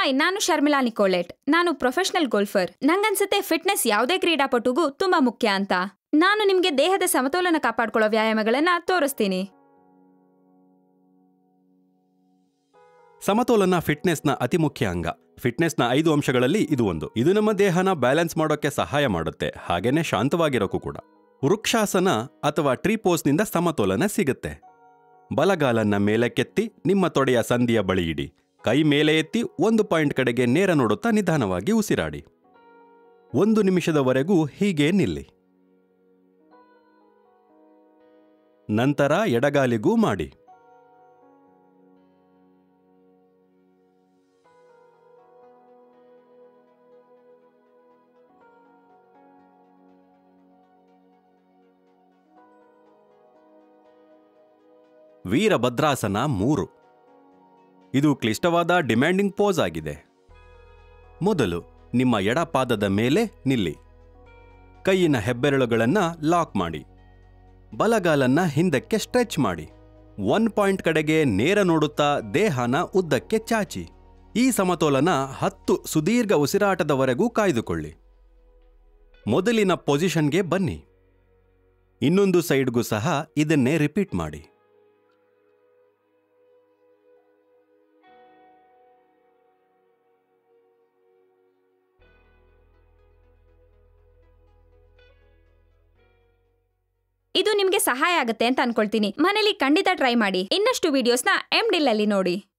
hi ನಾನು ಶರ್ಮಿಳಾ ನಿಕೋಲೆಟ್ ನಾನು professional ಗೋಲ್ಫರ್ ನಂಗನ್ಸುತ್ತೆ fitness ಯಾವುದೇ ಕ್ರೀಡಾಪಟುಗೂ ತುಂಬಾ ಮುಖ್ಯ ಅಂತ ನಾನು ನಿಮ್ಗೆ ದೇಹದ ಸಮತೋಲನ ಕಾಪಾಡ್ಕೊಳ್ಳೋ ವ್ಯಾಯಾಮಗಳನ್ನ ತೋರಿಸ್ತೀನಿ ಸಮತೋಲನ ಫಿಟ್ನೆಸ್ನ ಅತಿ ಮುಖ್ಯ ಅಂಗ ಫಿಟ್ನೆಸ್ನ ಐದು ಅಂಶಗಳಲ್ಲಿ ಇದು ಒಂದು ಇದು ನಮ್ಮ ದೇಹನ ಬ್ಯಾಲೆನ್ಸ್ ಮಾಡೋಕೆ ಸಹಾಯ ಮಾಡುತ್ತೆ ಹಾಗೇನೆ ಶಾಂತವಾಗಿರೋಕ್ಕೂ ಕೂಡ ವೃಕ್ಷಾಸನ ಅಥವಾ ಟ್ರೀಪೋಸ್ನಿಂದ ಸಮತೋಲನ ಸಿಗುತ್ತೆ ಬಲಗಾಲನ್ನ ಮೇಲಕ್ಕೆತ್ತಿ ನಿಮ್ಮ ತೊಡೆಯ ಸಂಧಿಯ ಬಳಿ ಇಡಿ ಕೈ ಮೇಲೆ ಎತ್ತಿ ಒಂದು ಪಾಯಿಂಟ್ ಕಡೆಗೆ ನೇರ ನೋಡುತ್ತಾ ನಿಧಾನವಾಗಿ ಉಸಿರಾಡಿ ಒಂದು ನಿಮಿಷದವರೆಗೂ ಹೀಗೆ ನಿಲ್ಲಿ ನಂತರ ಎಡಗಾಲಿಗೂ ಮಾಡಿ ವೀರಭದ್ರಾಸನ ಮೂರು ಇದು ಕ್ಲಿಷ್ಟವಾದ ಡಿಮ್ಯಾಂಡಿಂಗ್ ಪೋಸ್ ಆಗಿದೆ ಮೊದಲು ನಿಮ್ಮ ಎಡ ಪಾದದ ಮೇಲೆ ನಿಲ್ಲಿ ಕೈಯಿನ ಹೆಬ್ಬೆರಳುಗಳನ್ನ ಲಾಕ್ ಮಾಡಿ ಬಲಗಾಲನ್ನ ಹಿಂದಕ್ಕೆ ಸ್ಟ್ರೆಚ್ ಮಾಡಿ ಒನ್ ಪಾಯಿಂಟ್ ಕಡೆಗೆ ನೇರ ನೋಡುತ್ತಾ ದೇಹನ ಉದ್ದಕ್ಕೆ ಚಾಚಿ ಈ ಸಮತೋಲನ ಹತ್ತು ಸುದೀರ್ಘ ಉಸಿರಾಟದವರೆಗೂ ಕಾಯ್ದುಕೊಳ್ಳಿ ಮೊದಲಿನ ಪೊಸಿಷನ್ಗೆ ಬನ್ನಿ ಇನ್ನೊಂದು ಸೈಡ್ಗೂ ಸಹ ಇದನ್ನೇ ರಿಪೀಟ್ ಮಾಡಿ ಇದು ನಿಮ್ಗೆ ಸಹಾಯ ಆಗುತ್ತೆ ಅಂತ ಅನ್ಕೊಳ್ತೀನಿ ಮನೇಲಿ ಖಂಡಿತ ಟ್ರೈ ಮಾಡಿ ಇನ್ನಷ್ಟು ವಿಡಿಯೋಸ್ನ ಎಂ ಡಿಲ್ ಅಲ್ಲಿ ನೋಡಿ